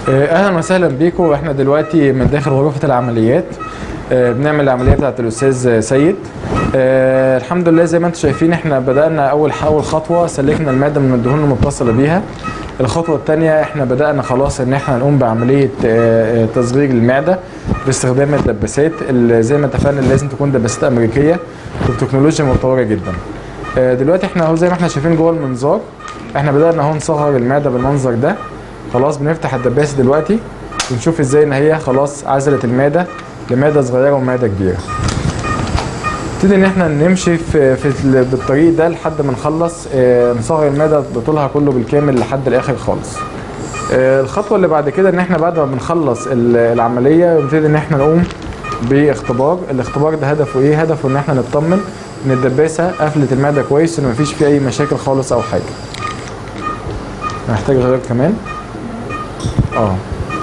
آه، اهلا وسهلا بيكم احنا دلوقتي من داخل غرفه العمليات آه، بنعمل العمليه بتاعت الاستاذ سيد آه، الحمد لله زي ما انتم شايفين احنا بدانا اول اول خطوه سلكنا الماده من الدهون المتصله بيها الخطوه الثانيه احنا بدانا خلاص ان احنا نقوم بعمليه آه، آه، تصغير المعده باستخدام الدباسات اللي زي ما اتفقنا لازم تكون دباسات امريكيه وبتكنولوجيا متطوره جدا آه، دلوقتي احنا اهو زي ما احنا شايفين جوه المنظار احنا بدانا اهو نصغر المعده بالمنظر ده خلاص بنفتح الدباسه دلوقتي ونشوف ازاي ان هي خلاص عزلت المعده لمعده صغيره ومعده كبيره نبتدي ان احنا نمشي في, في ال- بالطريق ده لحد ما نخلص آه، نصغر المعده بطولها كله بالكامل لحد الاخر خالص آه، الخطوه اللي بعد كده ان احنا بعد ما بنخلص ال- العمليه نبتدي ان احنا نقوم باختبار الاختبار ده هدفه ايه هدفه ان احنا نطمن ان الدباسه قفلت المعده كويس ان مفيش فيه اي مشاكل خالص او حاجه محتاج غير كمان اه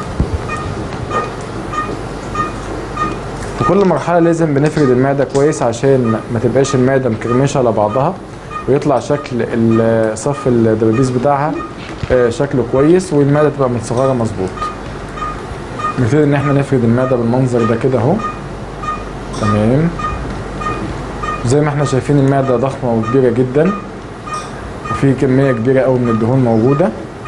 في كل مرحلة لازم بنفرد المعدة كويس عشان ما- ما تبقاش المعدة مكرمشة على بعضها ويطلع شكل ال- صف الدبابيس بتاعها آه، شكله كويس والمعدة تبقى متصغرة مظبوط نبتدي ان احنا نفرد المعدة بالمنظر ده كده اهو تمام زي ما احنا شايفين المعدة ضخمة وكبيرة جدا وفي كمية كبيرة قوي من الدهون موجودة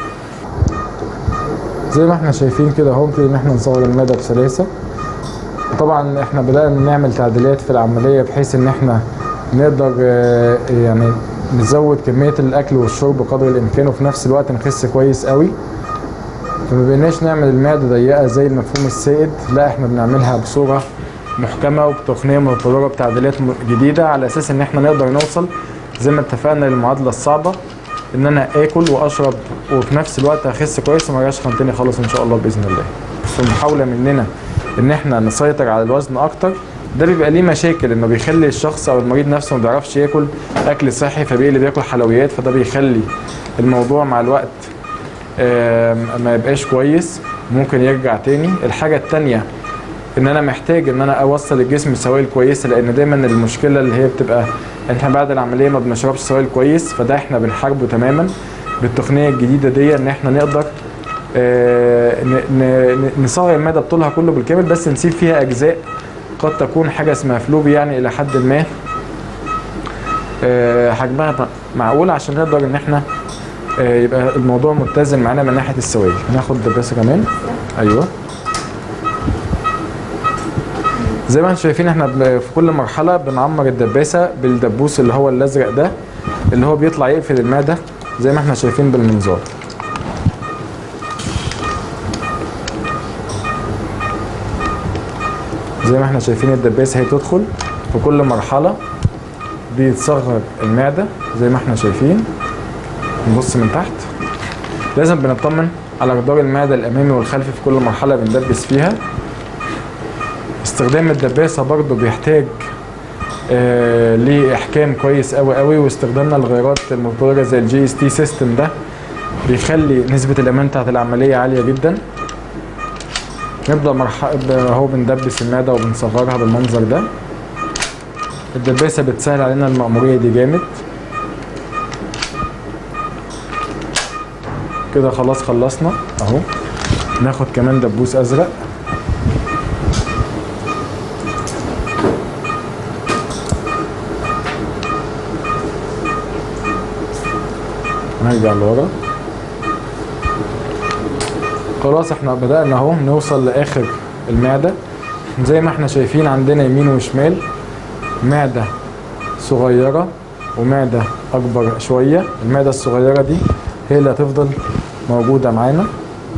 زي ما احنا شايفين كده اهو نبتدي ان احنا نصور المعدة بسلاسة طبعا احنا بدأنا نعمل تعديلات في العملية بحيث ان احنا نقدر آه، يعني نزود كمية الاكل والشرب قدر الامكان وفي نفس الوقت نخس كويس قوي فما بقيناش نعمل المعدة ضيقة زي المفهوم السائد لا احنا بنعملها بصورة محكمة وبتقنية متطورة بتعديلات م- جديدة على اساس ان احنا نقدر نوصل زي ما اتفقنا للمعادلة الصعبة ان انا اكل واشرب وفي نفس الوقت اخس كويس وما ارجعش خنتني خالص ان شاء الله باذن الله في محاولة مننا ان احنا نسيطر على الوزن اكتر ده بيبقى ليه مشاكل انه بيخلي الشخص او المريض نفسه ما بيعرفش ياكل اكل صحي فبيقلب بياكل حلويات فده بيخلي الموضوع مع الوقت آم، ما يبقاش كويس ممكن يرجع تاني الحاجة التانية ان انا محتاج ان انا اوصل الجسم سوائل كويسه لان دايما المشكله اللي هي بتبقى ان احنا بعد العمليه ما بنشربش سوائل كويس فده احنا بنحاربه تماما بالتقنيه الجديده دي ان احنا نقدر آه، ن- ن- ن- نصغر المعده بطولها كله بالكامل بس نسيب فيها اجزاء قد تكون حاجه اسمها فلوب يعني الى حد ما آه، حجمها م- معقول عشان نقدر ان احنا آه، يبقى الموضوع متزن معانا من ناحيه السوائل هناخد دباسه كمان ايوه زي ما انتم شايفين احنا ب- في كل مرحله بنعمر الدباسه بالدبوس اللي هو الازرق ده اللي هو بيطلع يقفل المعده زي ما احنا شايفين بالمنظار زي ما احنا شايفين الدباسه هي تدخل في كل مرحله بيتصغر المعده زي ما احنا شايفين نبص من تحت لازم بنطمن على جدار المعده الامامي والخلفي في كل مرحله بندبس فيها استخدام الدباسه برضو بيحتاج آه ليه احكام كويس قوي قوي واستخدامنا للغيارات المتطوره زي الجي اس تي سيستم ده بيخلي نسبه الامان بتاعت العمليه عاليه جدا نبدا مرحله اهو بندبس المعده وبنصغرها بالمنظر ده الدباسه بتسهل علينا المأموريه دي جامد كده خلاص خلصنا اهو ناخد كمان دبوس ازرق هنرجع لورا خلاص احنا بدأنا اهو نوصل لآخر المعدة زي ما احنا شايفين عندنا يمين وشمال معدة صغيرة ومعدة أكبر شوية المعدة الصغيرة دي هي اللي هتفضل موجودة معانا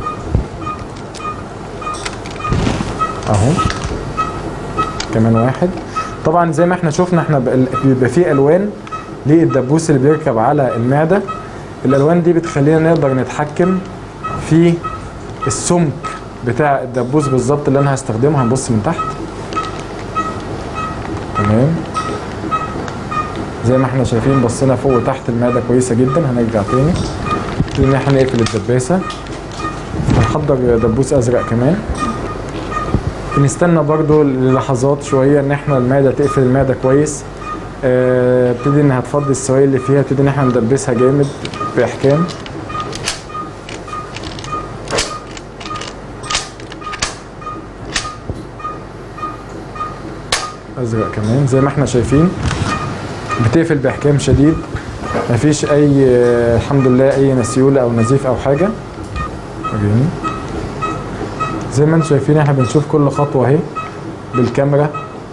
اهو كمان واحد طبعا زي ما احنا شفنا احنا بقى- بيبقى فيه الوان للدبوس اللي بيركب على المعده الالوان دي بتخلينا نقدر نتحكم في السمك بتاع الدبوس بالظبط اللي انا هستخدمه هنبص من تحت تمام زي ما احنا شايفين بصينا فوق وتحت المعده كويسه جدا هنرجع تاني نبتدي ان احنا نقفل الدباسه هنحضر دبوس ازرق كمان بنستنى برضو للحظات شويه ان احنا المعده تقفل المعده كويس آه، ابتدي انها تفضي السوائل اللي فيها ابتدي ان احنا ندبسها جامد باحكام ازرق كمان زي ما احنا شايفين بتقفل باحكام شديد مفيش اي الحمد لله اي نسيوله او نزيف او حاجه وريني زي ما انتم شايفين احنا بنشوف كل خطوه اهي بالكاميرا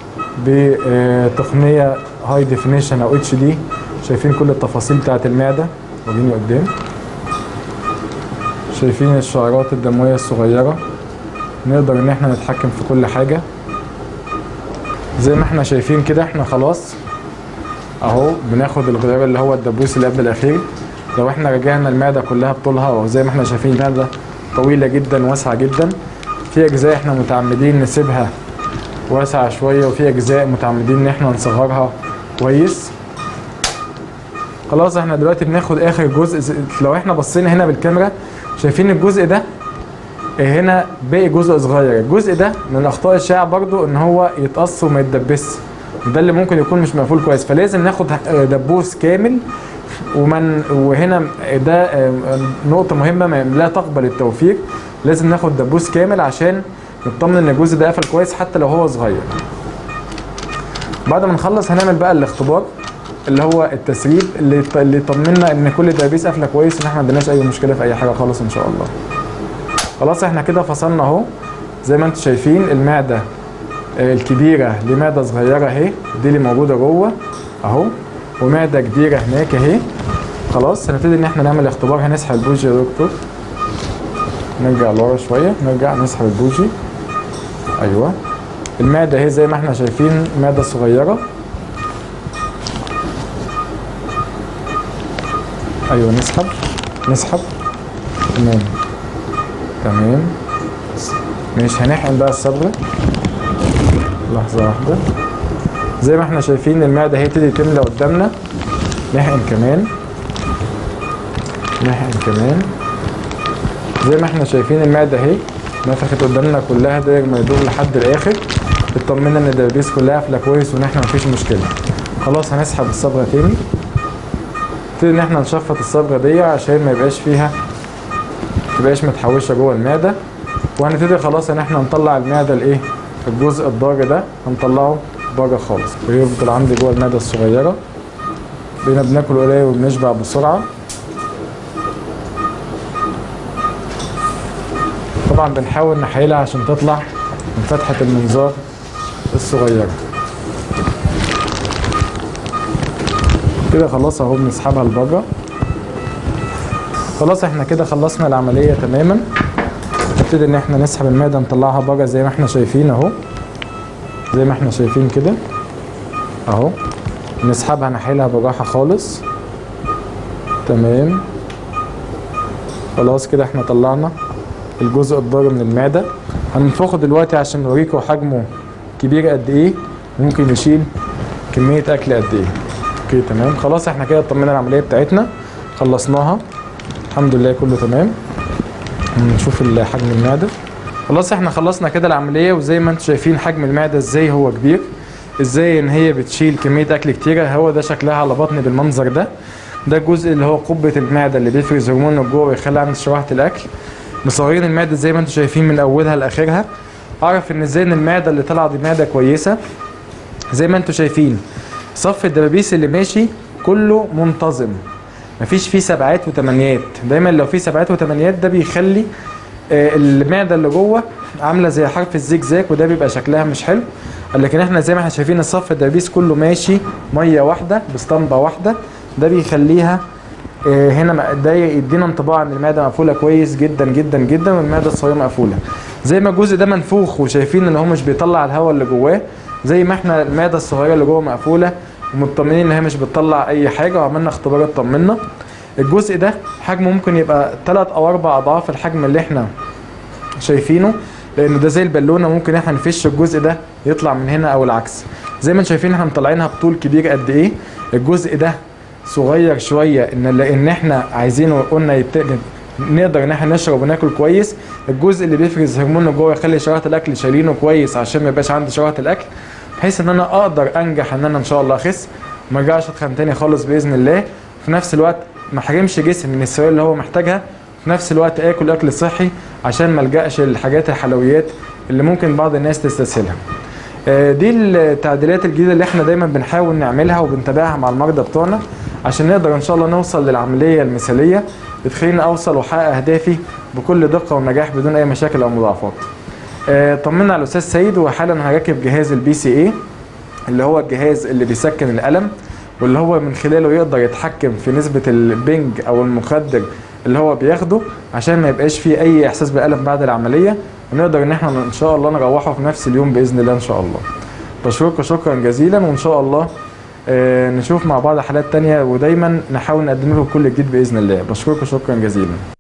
بتقنيه هاي ديفينيشن او اتش دي شايفين كل التفاصيل بتاعت المعده وريني قدام شايفين الشعرات الدمويه الصغيره نقدر ان احنا نتحكم في كل حاجه زي ما احنا شايفين كده احنا خلاص اهو بناخد الغيار اللي هو الدبوس اللي قبل الاخير لو احنا رجعنا المعده كلها بطولها وزي ما احنا شايفين المعده طويله جدا واسعه جدا في اجزاء احنا متعمدين نسيبها واسعه شويه وفي اجزاء متعمدين ان احنا نصغرها كويس خلاص احنا دلوقتي بناخد اخر جزء لو احنا بصينا هنا بالكاميرا شايفين الجزء ده هنا باقي جزء صغير الجزء ده من اخطاء الشائع برضو ان هو يتقص وما يتدبسش ده اللي ممكن يكون مش مقفول كويس فلازم ناخد دبوس كامل ومن وهنا ده نقطة مهمة لا تقبل التوفير لازم ناخد دبوس كامل عشان نطمن ان الجزء ده قفل كويس حتى لو هو صغير بعد ما نخلص هنعمل بقى الاختبار اللي هو التسريب اللي اللي يطمنا ان كل الدبابيس قافله كويس ان احنا ما عندناش اي مشكله في اي حاجه خالص ان شاء الله خلاص احنا كده فصلنا اهو زي ما انتم شايفين المعده الكبيره لمعده صغيره اهي دي اللي موجوده جوه اهو ومعده كبيره هناك اهي خلاص هنبتدي ان احنا نعمل اختبار هنسحب البوجي يا دكتور نرجع لورا شويه نرجع نسحب البوجي ايوه المعده اهي زي ما احنا شايفين معده صغيره ايوه نسحب نسحب تمام تمام مش هنحقن بقى الصبغه لحظه واحده زي ما احنا شايفين المعده هي تبتدي تملى قدامنا نحقن كمان نحقن كمان زي ما احنا شايفين المعده اهي نفخت قدامنا كلها داير ما يدور لحد الاخر اطمنا ان الدبابيس كلها قافله كويس وان احنا مفيش مشكله خلاص هنسحب الصبغه تاني نبتدي ان احنا نشفط الصبغه دي عشان ما يبقاش فيها تبقاش متحوشه جوه المعده وهنبتدي خلاص ان احنا نطلع المعده الايه الجزء الضار ده هنطلعه بره خالص بيفضل عندي جوه المعده الصغيره بقينا بناكل قليل وبنشبع بسرعه طبعا بنحاول نحيلها عشان تطلع من فتحه المنظار الصغيره كده خلاص اهو بنسحبها لبره خلاص احنا كده خلصنا العمليه تماما نبتدي ان احنا نسحب المعده نطلعها بره زي ما احنا شايفين اهو زي ما احنا شايفين كده اهو نسحبها نحيلها بالراحه خالص تمام خلاص كده احنا طلعنا الجزء الضار من المعده هننفخه دلوقتي عشان نوريكم حجمه كبير قد ايه ممكن يشيل كميه اكل قد ايه اوكي تمام خلاص احنا كده اطمنا العمليه بتاعتنا خلصناها الحمد لله كله تمام نشوف حجم المعده خلاص احنا خلصنا كده العمليه وزي ما انتم شايفين حجم المعده ازاي هو كبير ازاي ان هي بتشيل كميه اكل كتيره هو ده شكلها على بطني بالمنظر ده ده الجزء اللي هو قبه المعده اللي بيفرز هرمون الجوع ويخلي عند شرايح الاكل مصورين المعده زي ما انتم شايفين من اولها لاخرها اعرف ان ازاي ان المعده اللي طالعه دي معده كويسه زي ما انتم شايفين صف الدبابيس اللي ماشي كله منتظم مفيش فيه سبعات وثمانيات دايما لو في سبعات وثمانيات ده بيخلي آه المعده اللي جوه عامله زي حرف الزجزاج وده بيبقى شكلها مش حلو لكن احنا زي ما احنا شايفين الصف الدبابيس كله ماشي ميه واحده باسطمبه واحده ده بيخليها آه هنا ده يدينا انطباع ان المعده مقفوله كويس جدا جدا جدا والمعده الصغيره مقفوله زي ما الجزء ده منفوخ وشايفين ان هو مش بيطلع الهواء اللي جواه زي ما احنا المعده الصغيره اللي جوه مقفوله ومطمنين ان هي مش بتطلع اي حاجه وعملنا اختبارات طمنا الجزء ده حجمه ممكن يبقى 3 او 4 اضعاف الحجم اللي احنا شايفينه لان ده زي البالونه ممكن احنا نفش الجزء ده يطلع من هنا او العكس زي ما انتم شايفين احنا مطلعينها بطول كبير قد ايه الجزء ده صغير شويه ان لان احنا عايزينه قلنا يبت... نقدر ان احنا نشرب وناكل كويس الجزء اللي بيفرز هرمون جوه يخلي شرايح الاكل شايلينه كويس عشان ما يبقاش عندي شرايح الاكل بحيث ان انا اقدر انجح ان انا ان شاء الله اخس وما ارجعش اتخن تاني خالص باذن الله في نفس الوقت ما احرمش جسمي من السوائل اللي هو محتاجها في نفس الوقت اكل اكل صحي عشان ما الجاش للحاجات الحلويات اللي ممكن بعض الناس تستسهلها آه، دي التعديلات الجديده اللي احنا دايما بنحاول نعملها وبنتابعها مع المرضى بتوعنا عشان نقدر ان شاء الله نوصل للعمليه المثاليه بتخليني اوصل واحقق اهدافي بكل دقه ونجاح بدون اي مشاكل او مضاعفات. آه، طمنا على الاستاذ سيد وحالا هركب جهاز البي سي اي اللي هو الجهاز اللي بيسكن الالم واللي هو من خلاله يقدر يتحكم في نسبه البنج او المخدر اللي هو بياخده عشان ما يبقاش فيه اي احساس بالم بعد العمليه ونقدر ان احنا ان شاء الله نروحه في نفس اليوم باذن الله ان شاء الله. بشكركم شكرا جزيلا وان شاء الله آه، نشوف مع بعض حالات تانية ودايما نحاول نقدم لكم كل جديد باذن الله بشكركم شكرا جزيلا